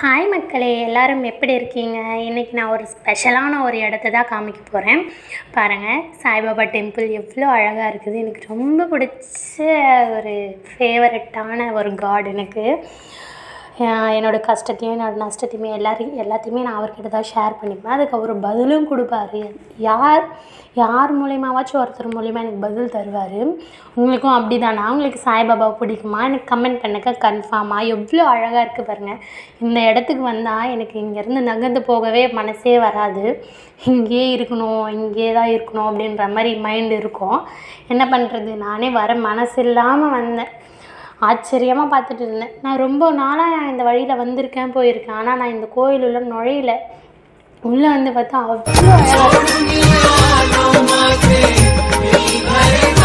Hi மக்களே எல்லாரும் எப்படி இருக்கீங்க இன்றைக்கி நான் ஒரு ஸ்பெஷலான ஒரு இடத்த தான் காமிக்க போகிறேன் பாருங்கள் சாய்பாபா டெம்பிள் எவ்வளோ அழகாக இருக்குது எனக்கு ரொம்ப பிடிச்ச ஒரு ஃபேவரட்டான ஒரு காட் எனக்கு ஆஹ் என்னோடய கஷ்டத்தையும் என்னோட நஷ்டத்தையுமே எல்லாரையும் எல்லாத்தையுமே நான் அவர்கிட்ட தான் ஷேர் பண்ணிப்பேன் அதுக்கு அவர் பதிலும் கொடுப்பாரு யார் யார் மூலியமாவாச்சும் ஒருத்தர் மூலியமாக எனக்கு பதில் தருவார் உங்களுக்கும் அப்படி தானா உங்களுக்கு சாய்பாபா பிடிக்குமா எனக்கு கமெண்ட் பண்ணுங்க கன்ஃபார்மாக எவ்வளோ அழகாக இருக்குது பாருங்கள் இந்த இடத்துக்கு வந்தால் எனக்கு இங்கேருந்து நகர்ந்து போகவே மனசே வராது இங்கேயே இருக்கணும் இங்கேயே தான் இருக்கணும் அப்படின்ற மாதிரி மைண்ட் இருக்கும் என்ன பண்ணுறது நானே வர மனசு இல்லாமல் வந்தேன் ஆச்சரியமாக பார்த்துட்டு இருந்தேன் நான் ரொம்ப நாளாக இந்த வழியில் வந்திருக்கேன் போயிருக்கேன் ஆனால் நான் இந்த கோயில் உள்ள நுழையல உள்ளே வந்து பார்த்தா அவ்வளோ அழகாக இருக்கு.